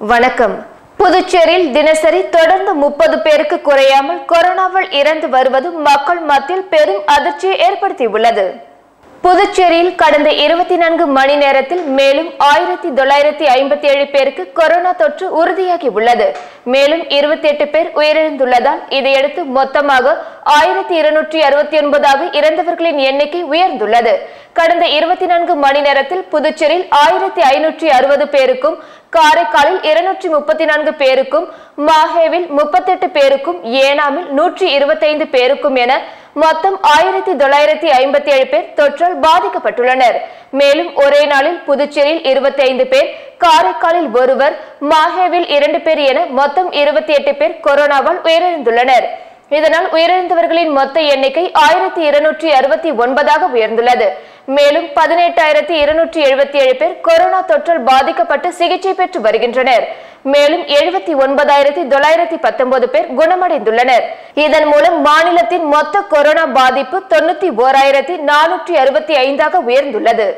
வணக்கம் புதுச்சேரியில் தினசரி தொடர்ந்து முப்பது பேருக்கு குறையாமல் கொரோனாவால் இறந்து வருவது மக்கள் மத்தியில் பெரும் அதிர்ச்சியை ஏற்படுத்தியுள்ளது புதுச்சேரியில் கடந்த இருபத்தி நான்கு மணி நேரத்தில் மேலும் ஆயிரத்தி தொள்ளாயிரத்தி ஐம்பத்தி ஏழு பேருக்கு கொரோனா தொற்று உறுதியாகி உள்ளது மேலும் இருபத்தி எட்டு பேர் உயிரிழந்துள்ளதால் இதையடுத்து மொத்தமாக ஆயிரத்தி இருநூற்றி அறுபத்தி ஒன்பதாக இறந்தவர்களின் எண்ணிக்கை உயர்ந்துள்ளது கடந்த இருபத்தி நான்கு மணி நேரத்தில் புதுச்சேரியில் ஆயிரத்தி ஐநூற்றி அறுபது பேருக்கும் காரைக்காலில் இருநூற்றி முப்பத்தி நான்கு பேருக்கும் மாஹேவில் முப்பத்தெட்டு பேருக்கும் ஏனாமில் நூற்றி இருபத்தைந்து பேருக்கும் என மொத்தம் ஆயிரத்தி தொள்ளாயிரத்தி ஐம்பத்தி ஏழு பேர் தொற்றால் பாதிக்கப்பட்டுள்ளனர் மேலும் ஒரே நாளில் புதுச்சேரியில் இருபத்தி ஐந்து பேர் காரைக்காலில் ஒருவர் மாஹேவில் இரண்டு பேர் என மொத்தம் இருபத்தி எட்டு பேர் கொரோனாவால் உயிரிழந்துள்ளனர் இதனால் உயிரிழந்தவர்களின் மொத்த எண்ணிக்கை ஆயிரத்தி இருநூற்றி அறுபத்தி ஒன்பதாக உயர்ந்துள்ளது மேலும் பதினெட்டாயிரத்தி இருநூற்றி எழுபத்தி ஏழு பேர் கொரோனா தொற்றால் பாதிக்கப்பட்டு சிகிச்சை பெற்று வருகின்றனர் மேலும் எழுபத்தி ஒன்பதாயிரத்தி தொள்ளாயிரத்தி பத்தொன்பது பேர் குணமடைந்துள்ளனர் இதன் மூலம் மாநிலத்தின் மொத்த கொரோனா பாதிப்பு தொண்ணூத்தி ஓராயிரத்தி நானூற்றி அறுபத்தி ஐந்தாக உயர்ந்துள்ளது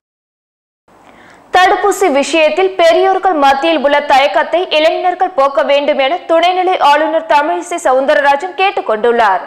தடுப்பூசி விஷயத்தில் பெரியோர்கள் மத்தியில் உள்ள தயக்கத்தை இளைஞர்கள் போக்க வேண்டும் என துணைநிலை ஆளுநர் தமிழிசை சவுந்தரராஜன் கேட்டுக் கொண்டுள்ளார்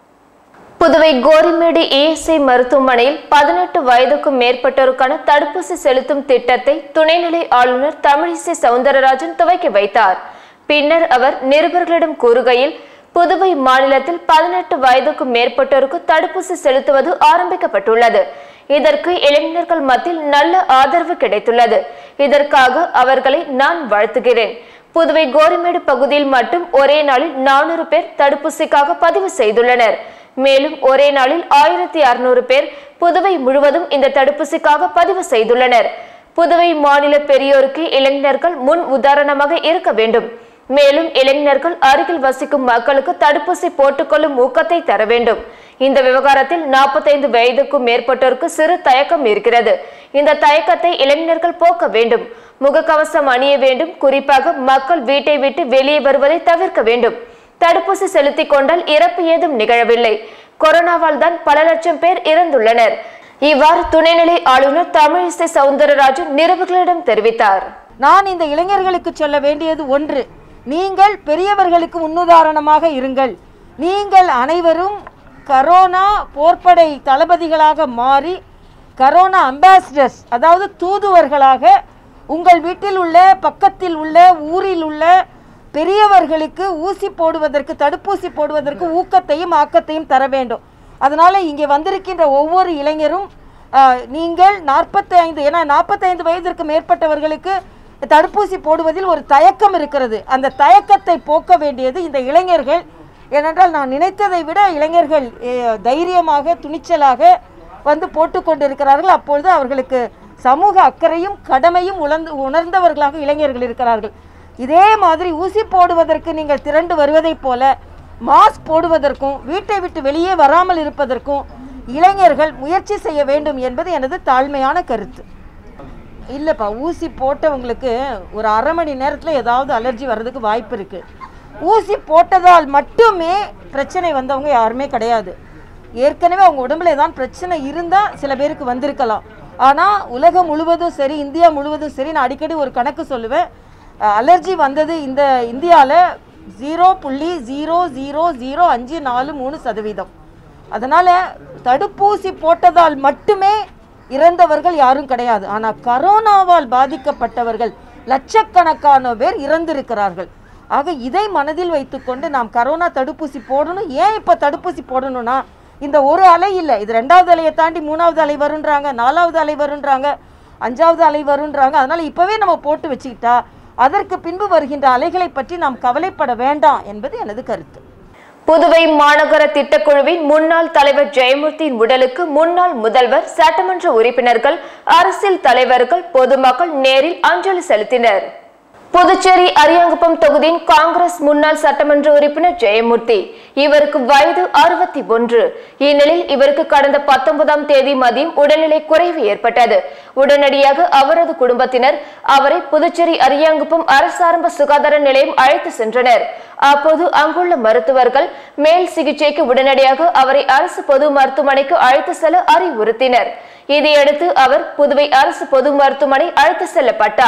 புதுவை கோரிமேடு இஎஸ்ஐ மருத்துவமனையில் பதினெட்டு வயதுக்கும் மேற்பட்டோருக்கான தடுப்பூசி செலுத்தும் திட்டத்தை துணைநிலை ஆளுநர் தமிழிசை சவுந்தரராஜன் துவக்கி வைத்தார் பின்னர் அவர் நிருபர்களிடம் கூறுகையில் புதுவை மாநிலத்தில் பதினெட்டு வயதுக்கும் மேற்பட்டோருக்கு தடுப்பூசி செலுத்துவது ஆரம்பிக்கப்பட்டுள்ளது இதற்கு இளைஞர்கள் மத்தியில் நல்ல ஆதரவு கிடைத்துள்ளது இதற்காக அவர்களை நான் வாழ்த்துகிறேன் புதுவை கோரிமேடு பகுதியில் மட்டும் ஒரே நாளில் நானூறு பேர் தடுப்பூசிக்காக பதிவு செய்துள்ளனர் மேலும் ஒரே நாளில் ஆயிரத்தி அறுநூறு பேர் புதுவை முழுவதும் இந்த தடுப்பூசிக்காக பதிவு செய்துள்ளனர் புதுவை மாநில பெரியோருக்கு இளைஞர்கள் முன் உதாரணமாக இருக்க வேண்டும் மேலும் இளைஞர்கள் அருகில் வசிக்கும் மக்களுக்கு தடுப்பூசி போட்டுக்கொள்ளும் ஊக்கத்தை தர வேண்டும் இந்த விவகாரத்தில் நாற்பத்தைந்து வயதுக்கும் மேற்பட்டோருக்கு சிறு தயக்கம் இருக்கிறது இந்த தயக்கத்தை இளைஞர்கள் போக்க வேண்டும் முகக்கவசம் அணிய வேண்டும் குறிப்பாக மக்கள் வீட்டை விட்டு வெளியே வருவதை தவிர்க்க வேண்டும் தடுப்பூசி செலுத்திக் கொண்டால் இறப்பு ஏதும் நிகழவில்லை கொரோனாவால் தான் பல லட்சம் பேர் இறந்துள்ளனர் இவ்வாறு துணைநிலை ஆளுநர் தமிழிசை சவுந்தரராஜன் நிருபர்களிடம் தெரிவித்தார் நான் இந்த இளைஞர்களுக்கு சொல்ல வேண்டியது ஒன்று நீங்கள் பெரியவர்களுக்கு முன்னுதாரணமாக இருங்கள் நீங்கள் அனைவரும் கரோனா போர்ப்படை தளபதிகளாக மாறி கரோனா அம்பாசிடர்ஸ் அதாவது தூதுவர்களாக உங்கள் வீட்டில் உள்ள பக்கத்தில் உள்ள ஊரில் உள்ள பெரியவர்களுக்கு ஊசி போடுவதற்கு தடுப்பூசி போடுவதற்கு ஊக்கத்தையும் ஆக்கத்தையும் தர வேண்டும் அதனால் இங்கே வந்திருக்கின்ற ஒவ்வொரு இளைஞரும் ஆஹ், நீங்கள் நாற்பத்தி ஐந்து ஏன்னா நாற்பத்தைந்து வயதிற்கு மேற்பட்டவர்களுக்கு தடுப்பூசி போடுவதில் ஒரு தயக்கம் இருக்கிறது அந்த தயக்கத்தை போக்க வேண்டியது இந்த இளைஞர்கள் ஏனென்றால் நான் நினைத்ததை விட இளைஞர்கள் அஹ், தைரியமாக துணிச்சலாக வந்து போட்டுக்கொண்டிருக்கிறார்கள் அப்பொழுது அவர்களுக்கு சமூக அக்கறையும் கடமையும் உணர்ந்து உணர்ந்தவர்களாக இளைஞர்கள் இருக்கிறார்கள் இதே மாதிரி ஊசி போடுவதற்கு நீங்கள் திரண்டு வருவதைப் போல மாஸ்க் போடுவதற்கும் வீட்டை விட்டு வெளியே வராமல் இருப்பதற்கும் இளைஞர்கள் முயற்சி செய்ய வேண்டும் என்பது எனது தாழ்மையான கருத்து இல்லைப்பா ஊசி போட்டவங்களுக்கு ஒரு அரை மணி நேரத்தில் ஏதாவது அலர்ஜி வர்றதுக்கு வாய்ப்பு இருக்குது ஊசி போட்டதால் மட்டுமே பிரச்சனை வந்தவங்க யாருமே கிடையாது ஏற்கனவே அவங்க உடம்புல ஏதாவது பிரச்சனை இருந்தால் சில பேருக்கு வந்திருக்கலாம் ஆனால் உலகம் முழுவதும் சரி இந்தியா முழுவதும் சரி நான் அடிக்கடி ஒரு கணக்கு சொல்லுவேன் அலர்ஜி வந்தது இந்த இந்தியாவில் ஜீரோ புள்ளி ஜீரோ ஜீரோ ஜீரோ அஞ்சு நாலு மூணு சதவீதம் அதனால் தடுப்பூசி போட்டதால் மட்டுமே இறந்தவர்கள் யாரும் கிடையாது ஆனால் கரோனாவால் பாதிக்கப்பட்டவர்கள் லட்சக்கணக்கான பேர் இறந்திருக்கிறார்கள் ஆக இதை மனதில் வைத்துக்கொண்டு நாம் கரோனா தடுப்பூசி போடணும் ஏன் இப்போ தடுப்பூசி போடணும்னா இந்த ஒரு அலை இல்லை இது ரெண்டாவது அலையை தாண்டி மூணாவது அலை வருன்றாங்க நாலாவது அலை வருன்றாங்க அஞ்சாவது அலை வருன்றாங்க அதனால் இப்போவே நம்ம போட்டு வச்சுக்கிட்டா அதற்கு பின்பு வருகின்ற அலைகளை பற்றி நாம் கவலைப்பட வேண்டாம் என்பது எனது கருத்து புதுவை மாநகர திட்டக்குழுவின் முன்னாள் தலைவர் ஜெயமூர்த்தியின் உடலுக்கு முன்னாள் முதல்வர் சட்டமன்ற உறுப்பினர்கள் அரசியல் தலைவர்கள் பொதுமக்கள் நேரில் அஞ்சலி செலுத்தினர் புதுச்சேரி அரியாங்குப்பம் தொகுதியின் காங்கிரஸ் முன்னாள் சட்டமன்ற உறுப்பினர் ஜெயமூர்த்தி இவருக்கு வயது அறுபத்தி ஒன்று இந்நிலையில் இவருக்கு கடந்த பத்தொன்பதாம் தேதி மதியம் உடல்நிலை குறைவு ஏற்பட்டது உடனடியாக அவரது குடும்பத்தினர் அவரை புதுச்சேரி அரியாங்குப்பம் அரசாரம்ப சுகாதார நிலையம் அழைத்து சென்றனர் அப்போது அங்குள்ள மருத்துவர்கள் மேல் சிகிச்சைக்கு உடனடியாக அவரை அரசு பொது மருத்துவமனைக்கு அழைத்து செல்ல அறிவுறுத்தினர் இதையடுத்து அவர் புதுவை அரசு பொது மருத்துவமனை அழைத்து செல்லப்பட்டார்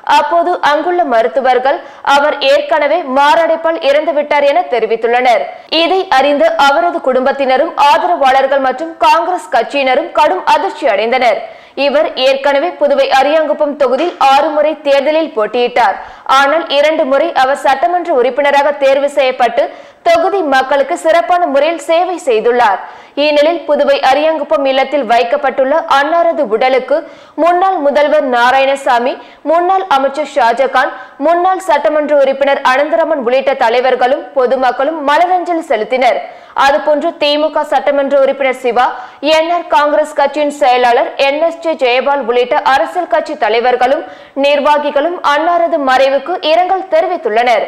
அப்போது அங்குள்ள மருத்துவர்கள் அவர் ஏற்கனவே மாரடைப்பால் இறந்துவிட்டார் என தெரிவித்துள்ளனர் இதை அறிந்த அவரது குடும்பத்தினரும் ஆதரவாளர்கள் மற்றும் காங்கிரஸ் கட்சியினரும் கடும் அதிர்ச்சி அடைந்தனர் இவர் ஏற்கனவே புதுவை அரியாங்குப்பம் தொகுதியில் ஆறு முறை தேர்தலில் போட்டியிட்டார் ஆனால் இரண்டு முறை அவர் சட்டமன்ற உறுப்பினராக தேர்வு செய்யப்பட்டு தொகுதி மக்களுக்கு சிறப்பான முறையில் சேவை செய்துள்ளார் இந்நிலையில் புதுவை அரியாங்குப்பம் இல்லத்தில் வைக்கப்பட்டுள்ள அன்னாரது உடலுக்கு முன்னாள் முதல்வர் நாராயணசாமி முன்னாள் அமைச்சர் ஷாஜகான் முன்னாள் சட்டமன்ற உறுப்பினர் அனந்தரமன் உள்ளிட்ட தலைவர்களும் பொதுமக்களும் மலரஞ்சலி செலுத்தினர் அதுபோன்று திமுக சட்டமன்ற உறுப்பினர் சிவா என்ஆர் காங்கிரஸ் கட்சியின் செயலாளர் என் எஸ் ஜே ஜெயபால் உள்ளிட்ட அரசியல் கட்சி தலைவர்களும் நிர்வாகிகளும் அன்னாரது மறைவுக்கு இரங்கல் தெரிவித்துள்ளனர்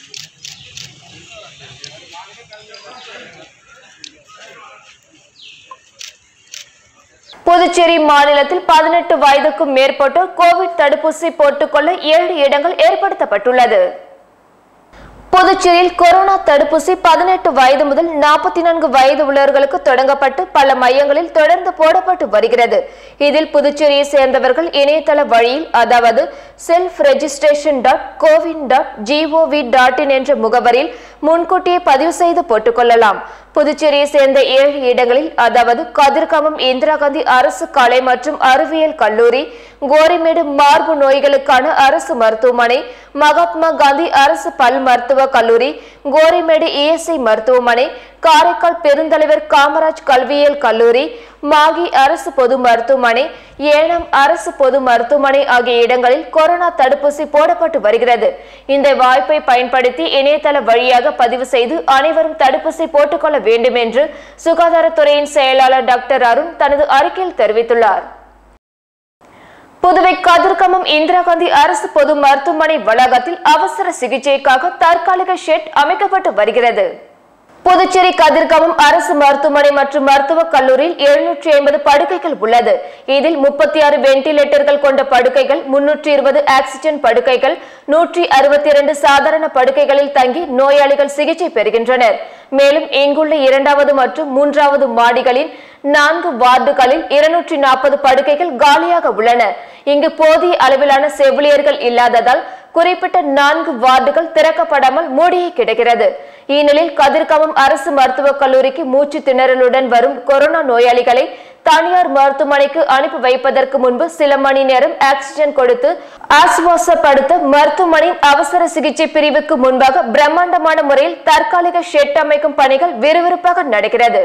புதுச்சேரி மாநிலத்தில் பதினெட்டு வயதுக்கும் மேற்பட்டோர் கோவிட் தடுப்பூசி போட்டுக்கொள்ள ஏழு இடங்கள் ஏற்படுத்தப்பட்டுள்ளது புதுச்சேரியில் கொரோனா தடுப்பூசி பதினெட்டு வயது முதல் நாற்பத்தி நான்கு வயது உள்ளவர்களுக்கு தொடங்கப்பட்டு பல மையங்களில் தொடர்ந்து போடப்பட்டு வருகிறது இதில் புதுச்சேரியை சேர்ந்தவர்கள் இணையதள வழியில் அதாவது self registration dot Cowin dot G O V dot in என்ற முகவரியில் முன்கூட்டியே பதிவு செய்து போட்டுக்கொள்ளலாம் புதுச்சேரியை சேர்ந்த ஏழு இடங்களில் அதாவது கதிர்காமம் இந்திரா காந்தி அரசு கலை மற்றும் அறிவியல் கல்லூரி கோரிமேடு மார்பு நோய்களுக்கான அரசு மருத்துவமனை மகாத்மா காந்தி அரசு பல் மருத்துவக் கல்லூரி கோரிமேடு இஎஸ்ஐ மருத்துவமனை காரைக்கால் பெருந்தலைவர் காமராஜ் கல்வியியல் கல்லூரி மாகி அரசு பொது மருத்துவமனை ஏனம் அரசு பொது மருத்துவமனை ஆகிய இடங்களில் கொரோனா தடுப்பூசி போடப்பட்டு வருகிறது இந்த வாய்ப்பை பயன்படுத்தி இணையதள வழியாக பதிவு செய்து அனைவரும் தடுப்பூசி போட்டுக்கொள்ள வேண்டும் என்று சுகாதாரத்துறையின் செயலாளர் டாக்டர் அருண் தனது அறிக்கையில் தெரிவித்துள்ளார் புதுவை கதிர்கமம் இந்திரா காந்தி அரசு பொது மருத்துவமனை வளாகத்தில் அவசர சிகிச்சைக்காக தற்காலிக ஷெட் அமைக்கப்பட்டு வருகிறது புதுச்சேரி கதிர்காமம் அரசு மருத்துவமனை மற்றும் மருத்துவக் கல்லூரியில் எழுநூற்றி ஐம்பது படுக்கைகள் உள்ளது இதில் முப்பத்தி ஆறு வென்டிலேட்டர்கள் கொண்ட படுக்கைகள் முன்னூற்றி இருபது ஆக்சிஜன் படுக்கைகள் நூற்றி அறுபத்தி இரண்டு சாதாரண படுக்கைகளில் தங்கி நோயாளிகள் சிகிச்சை பெறுகின்றனர் மேலும் இங்குள்ள இரண்டாவது மற்றும் மூன்றாவது மாடிகளின் நான்கு வார்டுகளில் இருநூற்றி நாற்பது படுக்கைகள் காலியாக உள்ளன இங்கு போதிய அளவிலான செவிலியர்கள் இல்லாததால் குறிப்பிட்ட நான்கு வார்டுகள் திறக்கப்படாமல் மூடியே கிடக்கிறது இந்நிலையில் கதிர்காமம் அரசு மருத்துவக் கல்லூரிக்கு மூச்சு திணறலுடன் வரும் கொரோனா நோயாளிகளை தனியார் மருத்துவமனைக்கு அனுப்பி வைப்பதற்கு முன்பு சில மணி நேரம் ஆக்சிஜன் கொடுத்து ஆசுவாசப்படுத்த மருத்துவமனையின் அவசர சிகிச்சை பிரிவுக்கு முன்பாக பிரம்மாண்டமான முறையில் தற்காலிக ஷெட் அமைக்கும் பணிகள் விறுவிறுப்பாக நடக்கிறது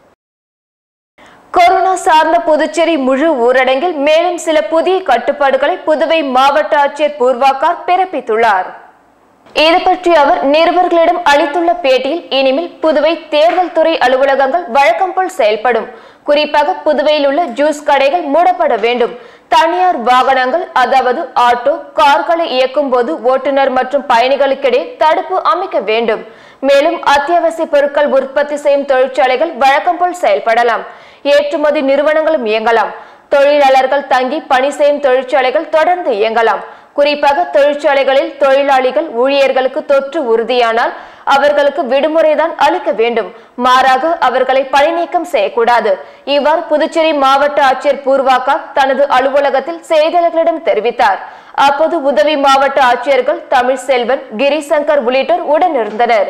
கொரோனா சார்ந்த புதுச்சேரி முழு ஊரடங்கில் மேலும் சில புதிய கட்டுப்பாடுகளை புதுவை மாவட்ட ஆட்சியர் பூர்வாக்கார் பிறப்பித்துள்ளார் இது பற்றி அவர் நிருபர்களிடம் அளித்துள்ள பேட்டியில் இனிமேல் புதுவை தேர்தல் துறை அலுவலகங்கள் வழக்கம் போல் செயல்படும் குறிப்பாக புதுவையில் உள்ள ஜூஸ் கடைகள் மூடப்பட வேண்டும் தனியார் வாகனங்கள் அதாவது ஆட்டோ கார்களை இயக்கும் போது ஓட்டுநர் மற்றும் பயணிகளுக்கிடையே தடுப்பு அமைக்க வேண்டும் மேலும் அத்தியாவசிய பொருட்கள் உற்பத்தி செய்யும் தொழிற்சாலைகள் வழக்கம் போல் செயல்படலாம் ஏற்றுமதி நிறுவனங்களும் இயங்கலாம் தொழிலாளர்கள் தங்கி பணி செய்யும் தொழிற்சாலைகள் தொடர்ந்து இயங்கலாம் குறிப்பாக தொழிற்சாலைகளில் தொழிலாளிகள் ஊழியர்களுக்கு தொற்று உறுதியானால் அவர்களுக்கு விடுமுறைதான் அளிக்க வேண்டும் மாறாக அவர்களை பணி நீக்கம் செய்யக்கூடாது இவ்வாறு புதுச்சேரி மாவட்ட ஆட்சியர் பூர்வாக்கா தனது அலுவலகத்தில் செய்தியாளர்களிடம் தெரிவித்தார் அப்போது உதவி மாவட்ட ஆட்சியர்கள் தமிழ்செல்வன் கிரிசங்கர் உள்ளிட்டோர் உடனிருந்தனர்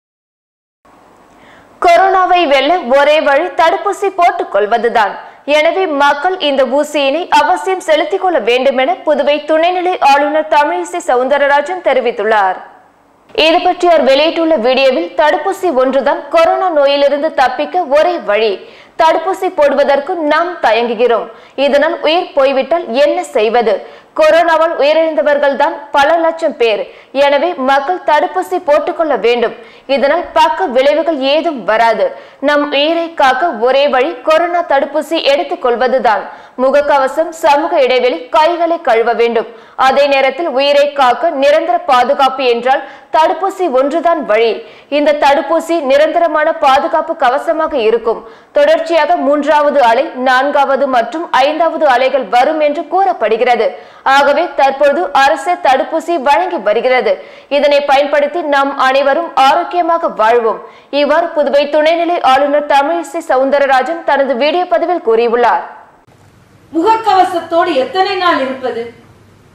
கொரோனாவை வெல்ல ஒரே வழி தடுப்பூசி போட்டுக் கொள்வதுதான் எனவே மக்கள் இந்த ஊசியினை அவசியம் செலுத்திக் கொள்ள வேண்டும் என புதுவை துணைநிலை ஆளுநர் தமிழிசை சவுந்தரராஜன் தெரிவித்துள்ளார் இது பற்றி அவர் வெளியிட்டுள்ள வீடியோவில் தடுப்பூசி ஒன்றுதான் கொரோனா நோயிலிருந்து தப்பிக்க ஒரே வழி தடுப்பூசி போடுவதற்கு நாம் தயங்குகிறோம் இதனால் உயிர் போய்விட்டால் என்ன செய்வது கொரோனாவால் உயிரிழந்தவர்கள் தான் பல லட்சம் பேர் எனவே மக்கள் தடுப்பூசி போட்டுக்கொள்ள வேண்டும் இதனால் பக்க விளைவுகள் ஏதும் வராது நம் உயிரை காக்க ஒரே வழி கொரோனா தடுப்பூசி எடுத்துக் கொள்வதுதான் முகக்கவசம் சமூக இடைவெளி கைகளை கழுவ வேண்டும் அதே நேரத்தில் உயிரை காக்க நிரந்தர பாதுகாப்பு என்றால் தடுப்பூசி ஒன்றுதான் வழி இந்த தடுப்பூசி நிரந்தரமான பாதுகாப்பு கவசமாக இருக்கும் தொடர்ச்சியாக மூன்றாவது அலை நான்காவது மற்றும் ஐந்தாவது அலைகள் வரும் என்று கூறப்படுகிறது ஆகவே தற்போது அரசு தடுப்பூசி வழங்கி வருகிறது இதனை பயன்படுத்தி நாம் அனைவரும் ஆரோக்கியமாக வாழ்வோம் இவ்வாறு புதுவை துணைநிலை ஆளுநர் தமிழிசை சவுந்தரராஜன் தனது வீடியோ பதிவில் கூறியுள்ளார் முகக்கவசத்தோடு எத்தனை நாள் இருப்பது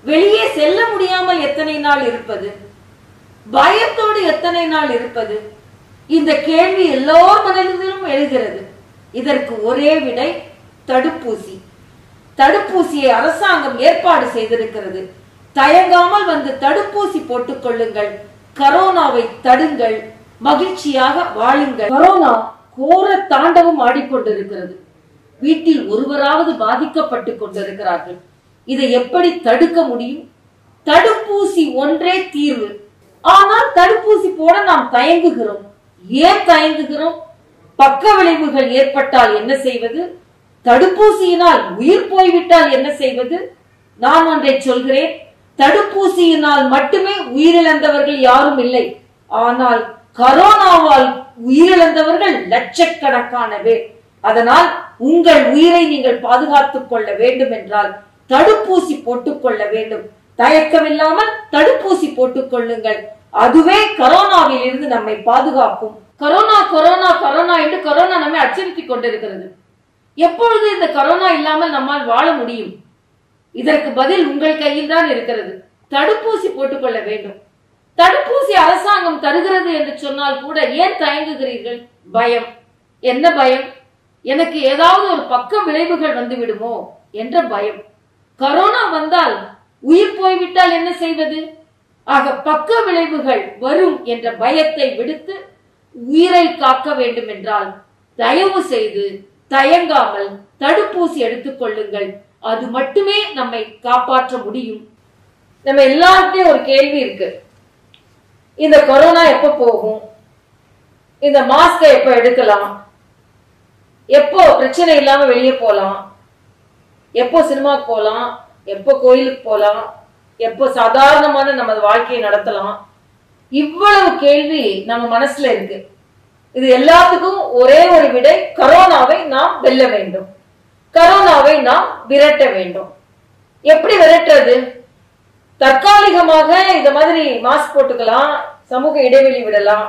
வெளியே செல்ல முடியாமல் எத்தனை நாள் இருப்பது பயத்தோடு எத்தனை நாள் இருப்பது இந்த கேள்வி எல்லோர் மனதிலும் எழுகிறது இதற்கு ஒரே விடை தடுப்பூசி தடுப்பூசியை அரசாங்கம் ஏற்பாடு செய்திருக்கிறது தயங்காமல் வந்து தடுப்பூசி போட்டுக் கொள்ளுங்கள் கரோனாவை தடுங்கள் மகிழ்ச்சியாக வாழுங்கள் கரோனா கோர தாண்டவம் ஆடிக்கொண்டிருக்கிறது வீட்டில் ஒருவராவது பாதிக்கப்பட்டு கொண்டிருக்கிறார்கள் இதை எப்படி தடுக்க முடியும் தடுப்பூசி ஒன்றே தீர்வு ஆனால் தடுப்பூசி போட நாம் தயங்குகிறோம் ஏன் தயங்குகிறோம் பக்க விளைவுகள் ஏற்பட்டால் என்ன செய்வது தடுப்பூசியினால் உயிர் போய்விட்டால் என்ன செய்வது நான் ஒன்றை சொல்கிறேன் தடுப்பூசியினால் மட்டுமே உயிரிழந்தவர்கள் யாரும் இல்லை ஆனால் கரோனாவால் உயிரிழந்தவர்கள் லட்சக்கணக்கான பேர் அதனால் உங்கள் உயிரை நீங்கள் பாதுகாத்துக் கொள்ள வேண்டும் என்றால் தடுப்பூசி போட்டுக் கொள்ள வேண்டும் தயக்கமில்லாமல் தடுப்பூசி போட்டுக் கொள்ளுங்கள் அதுவே கரோனாவில் இருந்து நம்மை பாதுகாக்கும் கரோனா கொரோனா கரோனா என்று கரோனா நம்மை அச்சுறுத்திக் கொண்டிருக்கிறது எப்பொழுது இந்த கரோனா இல்லாமல் நம்மால் வாழ முடியும் இதற்கு பதில் உங்கள் கையில் தான் இருக்கிறது தடுப்பூசி போட்டுக்கொள்ள வேண்டும் தடுப்பூசி அரசாங்கம் தருகிறது என்று சொன்னால் கூட ஏன் தயங்குகிறீர்கள் பயம் என்ன பயம் எனக்கு ஏதாவது ஒரு பக்க விளைவுகள் வந்து விடுமோ என்ற பயம் கரோனா வந்தால் உயிர் போய்விட்டால் என்ன செய்வது ஆக பக்க விளைவுகள் வரும் என்ற பயத்தை விடுத்து உயிரை காக்க வேண்டும் என்றால் தயவு செய்து தயங்காமல் தடுப்பூசி எடுத்துக் கொள்ளுங்கள் அது மட்டுமே நம்மை காப்பாற்ற முடியும் நம்ம எல்லார்கிட்டயும் ஒரு கேள்வி இருக்கு இந்த கொரோனா எப்ப போகும் இந்த மாஸ்கை எப்ப எடுக்கலாம் எப்போ பிரச்சனை இல்லாம வெளியே போலாம் எப்போ சினிமாக்கு போலாம் எப்போ கோயிலுக்கு போலாம் எப்போ சாதாரணமான நம்ம வாழ்க்கையை நடத்தலாம் இவ்வளவு கேள்வி நம்ம மனசுல இருக்கு இது எல்லாத்துக்கும் ஒரே ஒரு விடை கரோனாவை நாம் வெல்ல வேண்டும் கரோனாவை நாம் விரட்ட வேண்டும் எப்படி விரட்டுறது தற்காலிகமாக இந்த மாதிரி மாஸ்க் போட்டுக்கலாம் சமூக இடைவெளி விடலாம்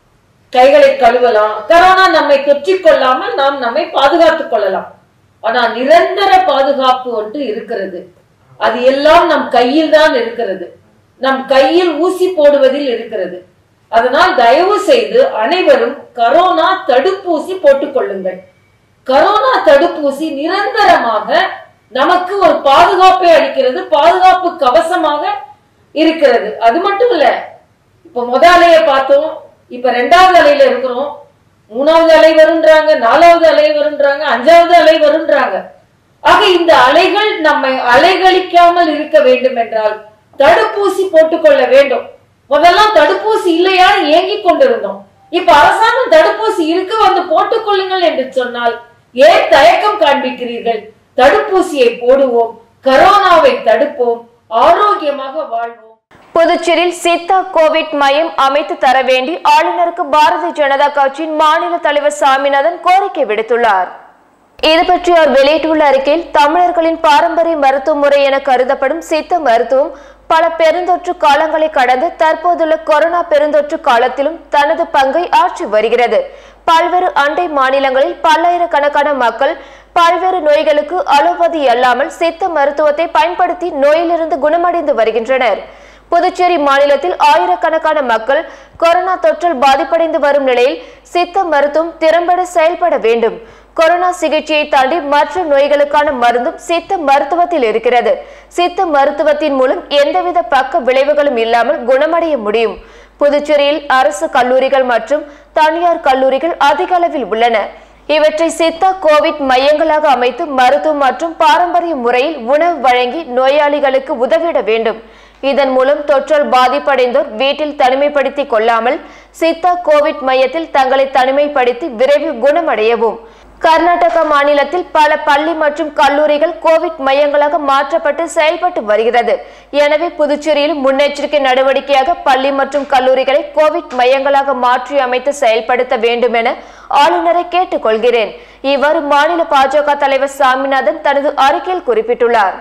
கைகளை கழுவலாம் கரோனா நம்மை தொற்றிக் கொள்ளாமல் நாம் நம்மை பாதுகாத்துக் கொள்ளலாம் ஆனா நிரந்தர பாதுகாப்பு ஒன்று இருக்கிறது அது எல்லாம் நம் கையில் தான் இருக்கிறது நம் கையில் ஊசி போடுவதில் இருக்கிறது அதனால் தயவு செய்து அனைவரும் கரோனா தடுப்பூசி போட்டுக் கொள்ளுங்கள் கரோனா தடுப்பூசி நிரந்தரமாக நமக்கு ஒரு பாதுகாப்பை அளிக்கிறது பாதுகாப்பு கவசமாக இருக்கிறது அது மட்டும் இல்ல இப்ப முத அலைய பார்த்தோம் இப்ப ரெண்டாவது அலையில இருக்கிறோம் மூணாவது அலை வருன்றாங்க நாலாவது அலை வருன்றாங்க அஞ்சாவது அலை வருன்றாங்க ஆக இந்த அலைகள் நம்மை அலைகழிக்காமல் இருக்க வேண்டும் என்றால் தடுப்பூசி போட்டுக்கொள்ள வேண்டும் முதல்ல தடுப்பூசி இல்லையா ஏங்கிக் கொண்டிருந்தோம் இப்ப அரசாங்கம் தடுப்பூசி இருக்கு வந்து போட்டுக்கொள்ளுங்கள் என்று சொன்னால் ஏன் தயக்கம் காண்பிக்கிறீர்கள் தடுப்பூசியை போடுவோம் கரோனாவை தடுப்போம் ஆரோக்கியமாக வாழ்வோம் புதுச்சேரியில் சித்தா கோவிட் மையம் அமைத்து தர வேண்டி ஆளுநருக்கு பாரதிய ஜனதா கட்சியின் மாநில தலைவர் சாமிநாதன் கோரிக்கை விடுத்துள்ளார் இது பற்றி அவர் வெளியிட்டுள்ள அறிக்கையில் தமிழர்களின் பாரம்பரிய மருத்துவ முறை என கருதப்படும் சித்த மருத்துவம் பல பெருந்தொற்று காலங்களை கடந்து தற்போதுள்ள கொரோனா பெருந்தொற்று காலத்திலும் தனது பங்கை ஆற்றி வருகிறது பல்வேறு அண்டை மாநிலங்களில் பல்லாயிரக்கணக்கான மக்கள் பல்வேறு நோய்களுக்கு அலோபதி அல்லாமல் சித்த மருத்துவத்தை பயன்படுத்தி நோயிலிருந்து குணமடைந்து வருகின்றனர் புதுச்சேரி மாநிலத்தில் ஆயிரக்கணக்கான மக்கள் கொரோனா தொற்றில் பாதிப்படைந்து வரும் நிலையில் சித்த மருத்துவம் திறம்பட செயல்பட வேண்டும் கொரோனா சிகிச்சையை தாண்டி மற்ற நோய்களுக்கான மருந்தும் சித்த மருத்துவத்தில் இருக்கிறது சித்த மருத்துவத்தின் மூலம் எந்தவித பக்க விளைவுகளும் இல்லாமல் குணமடைய முடியும் புதுச்சேரியில் அரசு கல்லூரிகள் மற்றும் தனியார் கல்லூரிகள் அதிக அளவில் உள்ளன இவற்றை சித்தா கோவிட் மையங்களாக அமைத்து மருத்துவம் மற்றும் பாரம்பரிய முறையில் உணவு வழங்கி நோயாளிகளுக்கு உதவிட வேண்டும் இதன் மூலம் தொற்றால் பாதிப்படைந்தோர் வீட்டில் தனிமைப்படுத்திக் கொள்ளாமல் சித்தா கோவிட் மையத்தில் தங்களை தனிமைப்படுத்தி விரைவில் குணமடையவும் கர்நாடக மாநிலத்தில் பல பள்ளி மற்றும் கல்லூரிகள் கோவிட் மையங்களாக மாற்றப்பட்டு செயல்பட்டு வருகிறது எனவே புதுச்சேரியில் முன்னெச்சரிக்கை நடவடிக்கையாக பள்ளி மற்றும் கல்லூரிகளை கோவிட் மையங்களாக மாற்றி அமைத்து செயல்படுத்த வேண்டும் என ஆளுநரை கேட்டுக்கொள்கிறேன் இவ்வாறு மாநில பாஜக தலைவர் சாமிநாதன் தனது அறிக்கையில் குறிப்பிட்டுள்ளார்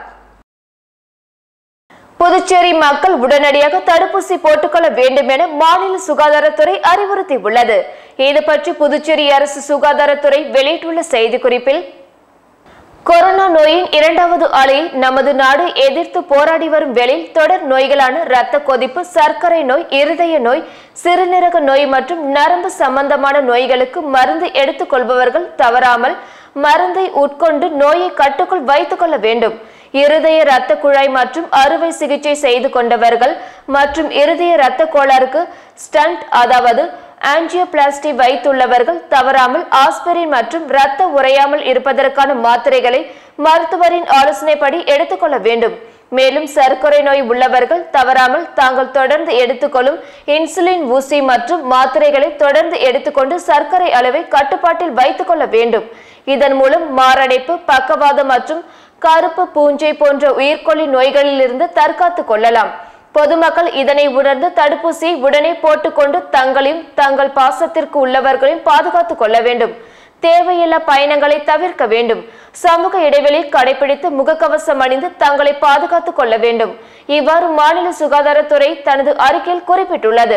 புதுச்சேரி மக்கள் உடனடியாக தடுப்பூசி போட்டுக்கொள்ள வேண்டும் என மாநில சுகாதாரத்துறை அறிவுறுத்தி உள்ளது இது பற்றி புதுச்சேரி அரசு சுகாதாரத்துறை வெளியிட்டுள்ள செய்திக்குறிப்பில் கொரோனா நோயின் இரண்டாவது அலையை நமது நாடு எதிர்த்து போராடி வரும் வேளையில் தொடர் நோய்களான இரத்த கொதிப்பு சர்க்கரை நோய் இருதய நோய் சிறுநீரக நோய் மற்றும் நரம்பு சம்பந்தமான நோய்களுக்கு மருந்து எடுத்துக் கொள்பவர்கள் தவறாமல் மருந்தை உட்கொண்டு நோயை கட்டுக்குள் வைத்துக் கொள்ள வேண்டும் இருதய இரத்த குழாய் மற்றும் அறுவை சிகிச்சை செய்து கொண்டவர்கள் மற்றும் இருதய இரத்த கோளாறுக்கு ஸ்டண்ட் அதாவது ஆஞ்சியோபிளாஸ்டி வைத்துள்ளவர்கள் தவறாமல் ஆஸ்பிரின் மற்றும் இரத்த உறையாமல் இருப்பதற்கான மாத்திரைகளை மருத்துவரின் ஆலோசனைப்படி எடுத்துக்கொள்ள வேண்டும் மேலும் சர்க்கரை நோய் உள்ளவர்கள் தவறாமல் தாங்கள் தொடர்ந்து எடுத்துக்கொள்ளும் இன்சுலின் ஊசி மற்றும் மாத்திரைகளை தொடர்ந்து எடுத்துக்கொண்டு சர்க்கரை அளவை கட்டுப்பாட்டில் வைத்துக் கொள்ள வேண்டும் இதன் மூலம் மாரடைப்பு பக்கவாதம் மற்றும் கருப்பு பூஞ்சை போன்ற உயிர்கொல்லி நோய்களிலிருந்து தற்காத்துக் கொள்ளலாம் பொதுமக்கள் இதனை உணர்ந்து தடுப்பூசி உடனே போட்டுக்கொண்டு தங்களையும் தங்கள் பாசத்திற்கு உள்ளவர்களையும் பாதுகாத்துக் கொள்ள வேண்டும் தேவையில்லா பயணங்களை தவிர்க்க வேண்டும் சமூக இடைவெளி கடைபிடித்து முகக்கவசம் அணிந்து தங்களை பாதுகாத்துக் கொள்ள வேண்டும் இவ்வாறு மாநில சுகாதாரத்துறை தனது அறிக்கையில் குறிப்பிட்டுள்ளது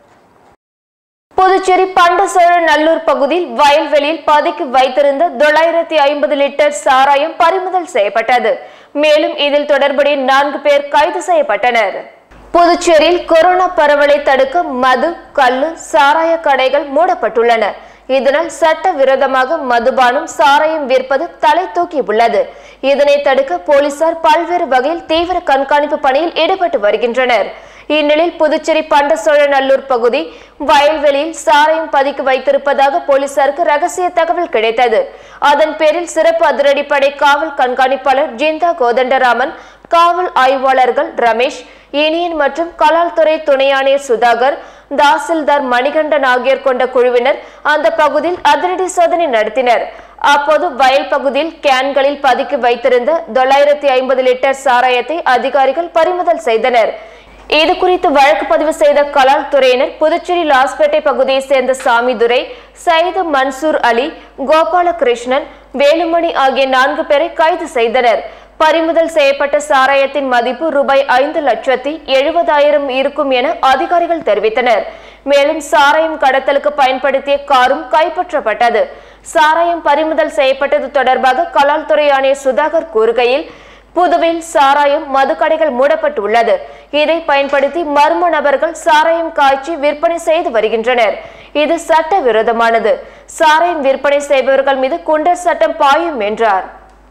புதுச்சேரி பண்டசோழ நல்லூர் பகுதியில் வயல்வெளியில் பதுக்கி வைத்திருந்த தொள்ளாயிரத்தி ஐம்பது லிட்டர் சாராயம் பறிமுதல் செய்யப்பட்டது மேலும் இதில் தொடர்புடைய நான்கு பேர் கைது செய்யப்பட்டனர் புதுச்சேரியில் கொரோனா பரவலை தடுக்க மது கள்ளு சாராய கடைகள் மூடப்பட்டுள்ளன இதனால் சட்ட விரோதமாக மதுபானம் சாராயம் விற்பது தலை தூக்கி உள்ளது இதனை தடுக்க போலீசார் பல்வேறு வகையில் தீவிர கண்காணிப்பு பணியில் ஈடுபட்டு வருகின்றனர் இந்நிலையில் புதுச்சேரி பண்டசோழ நல்லூர் பகுதி வயல்வெளியில் சாராயம் பதுக்கி வைத்திருப்பதாக போலீசாருக்கு ரகசிய தகவல் கிடைத்தது அதன் பேரில் சிறப்பு அதிரடிப்படை காவல் கண்காணிப்பாளர் ஜிந்தா கோதண்டராமன் காவல் ஆய்வாளர்கள் ரமேஷ் இனியன் மற்றும் கலால்துறை துணை ஆணையர் சுதாகர் தாசில்தார் மணிகண்டன் ஆகியோர் கொண்ட குழுவினர் அந்த பகுதியில் அதிரடி சோதனை நடத்தினர் அப்போது வயல் பகுதியில் கேன்களில் பதுக்கி வைத்திருந்த தொள்ளாயிரத்தி ஐம்பது லிட்டர் சாராயத்தை அதிகாரிகள் பறிமுதல் செய்தனர் இது குறித்து வழக்கு பதிவு செய்த கலால் துறையினர் புதுச்சேரி லாஸ்பேட்டை பகுதியை சேர்ந்த சாமிதுரை சயிது மன்சூர் அலி கோபாலகிருஷ்ணன் வேலுமணி ஆகிய நான்கு பேரை கைது செய்தனர் பறிமுதல் செய்யப்பட்ட சாராயத்தின் மதிப்பு ரூபாய் ஐந்து லட்சத்தி எழுபதாயிரம் இருக்கும் என அதிகாரிகள் தெரிவித்தனர் மேலும் சாராயம் கடத்தலுக்கு பயன்படுத்திய காரும் கைப்பற்றப்பட்டது சாராயம் பறிமுதல் செய்யப்பட்டது தொடர்பாக கலால்துறை ஆணையர் சுதாகர் கூறுகையில் புதுவையில் சாராயம் மதுக்கடைகள் மூடப்பட்டுள்ளது இதை பயன்படுத்தி மர்ம நபர்கள் சாராயம் காய்ச்சி விற்பனை செய்து வருகின்றனர் இது சட்ட விரோதமானது சாராயம் விற்பனை செய்பவர்கள் மீது குண்டர் சட்டம் பாயும் என்றார்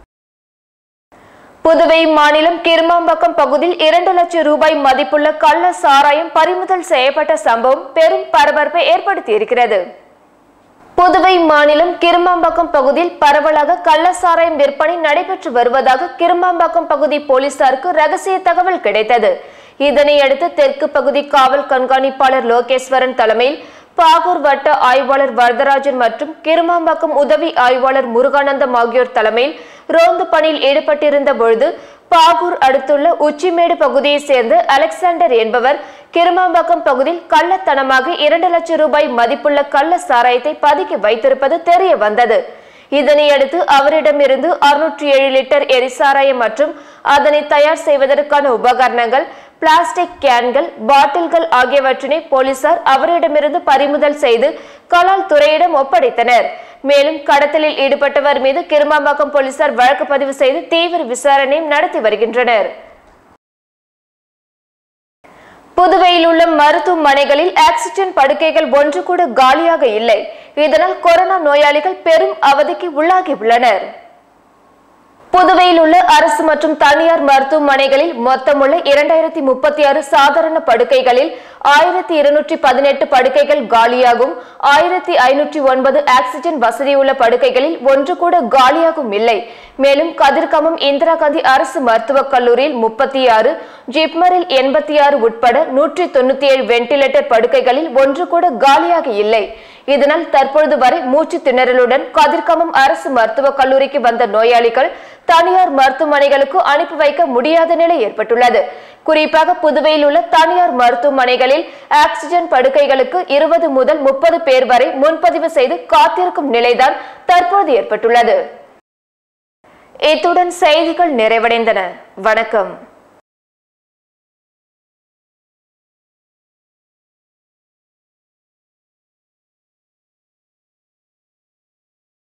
புதுவை மாநிலம் கிருமாம்பக்கம் பகுதியில் இரண்டு லட்சம் ரூபாய் மதிப்புள்ள கள்ள சாராயம் பறிமுதல் செய்யப்பட்ட சம்பவம் பெரும் பரபரப்பை ஏற்படுத்தியிருக்கிறது புதுவை மாநிலம் கிருமாம்பாக்கம் பகுதியில் பரவலாக கள்ள சாராயம் விற்பனை நடைபெற்று வருவதாக கிருமாம்பாக்கம் பகுதி போலீசாருக்கு ரகசிய தகவல் கிடைத்தது இதனையடுத்து தெற்கு பகுதி காவல் கண்காணிப்பாளர் லோகேஸ்வரன் தலைமையில் பாகூர் வட்ட ஆய்வாளர் வரதராஜன் மற்றும் கிருமாம்பாக்கம் உதவி ஆய்வாளர் முருகானந்தம் ஆகியோர் தலைமையில் ரோந்து பணியில் ஈடுபட்டிருந்த பொழுது பாகூர் அடுத்துள்ள உச்சிமேடு பகுதியைச் சேர்ந்த அலெக்சாண்டர் என்பவர் கிருமாம்பாக்கம் பகுதியில் கள்ளத்தனமாக இரண்டு லட்சம் ரூபாய் மதிப்புள்ள கள்ள சாராயத்தை பதுக்கி வைத்திருப்பது தெரிய வந்தது இதனையடுத்து அவரிடமிருந்து அறுநூற்றி ஏழு லிட்டர் எரிசாராயம் மற்றும் அதனை தயார் செய்வதற்கான உபகரணங்கள் பிளாஸ்டிக் கேன்கள் பாட்டில்கள் ஆகியவற்றினை போலீசார் அவரிடமிருந்து பறிமுதல் செய்து கலால் துறையிடம் ஒப்படைத்தனர் மேலும் கடத்தலில் ஈடுபட்டவர் மீது கிருமாம்பாக்கம் போலீசார் வழக்கு பதிவு செய்து தீவிர விசாரணையும் நடத்தி வருகின்றனர் புதுவையில் உள்ள மருத்துவமனைகளில் ஆக்சிஜன் படுக்கைகள் ஒன்று கூட காலியாக இல்லை இதனால் கொரோனா நோயாளிகள் பெரும் அவதிக்கு உள்ளாகி உள்ளனர் புதுவையில் உள்ள அரசு மற்றும் தனியார் மருத்துவமனைகளில் மொத்தமுள்ள இரண்டாயிரத்தி முப்பத்தி ஆறு சாதாரண படுக்கைகளில் ஆயிரத்தி இருநூற்றி பதினெட்டு படுக்கைகள் காலியாகும் ஆயிரத்தி ஐநூற்றி ஒன்பது ஆக்சிஜன் வசதியுள்ள படுக்கைகளில் ஒன்று கூட காலியாகும் இல்லை மேலும் கதிர்கமம் இந்திரா காந்தி அரசு மருத்துவக் கல்லூரியில் முப்பத்தி ஆறு ஜிப்மரில் எண்பத்தி ஆறு உட்பட நூற்றி தொண்ணூத்தி ஏழு வெண்டிலேட்டர் படுக்கைகளில் ஒன்று கூட காலியாக இல்லை இதனால் தற்பொழுது வரை மூச்சு திணறலுடன் கதிர்கமம் அரசு மருத்துவக் கல்லூரிக்கு வந்த நோயாளிகள் தனியார் மருத்துவமனைகளுக்கு அனுப்பி வைக்க முடியாத நிலை ஏற்பட்டுள்ளது குறிப்பாக புதுவையில் உள்ள தனியார் மருத்துவமனைகளில் ஆக்சிஜன் படுக்கைகளுக்கு இருபது முதல் முப்பது பேர் வரை முன்பதிவு செய்து காத்திருக்கும் நிலைதான் தற்போது ஏற்பட்டுள்ளது இத்துடன் செய்திகள் நிறைவடைந்தன வணக்கம்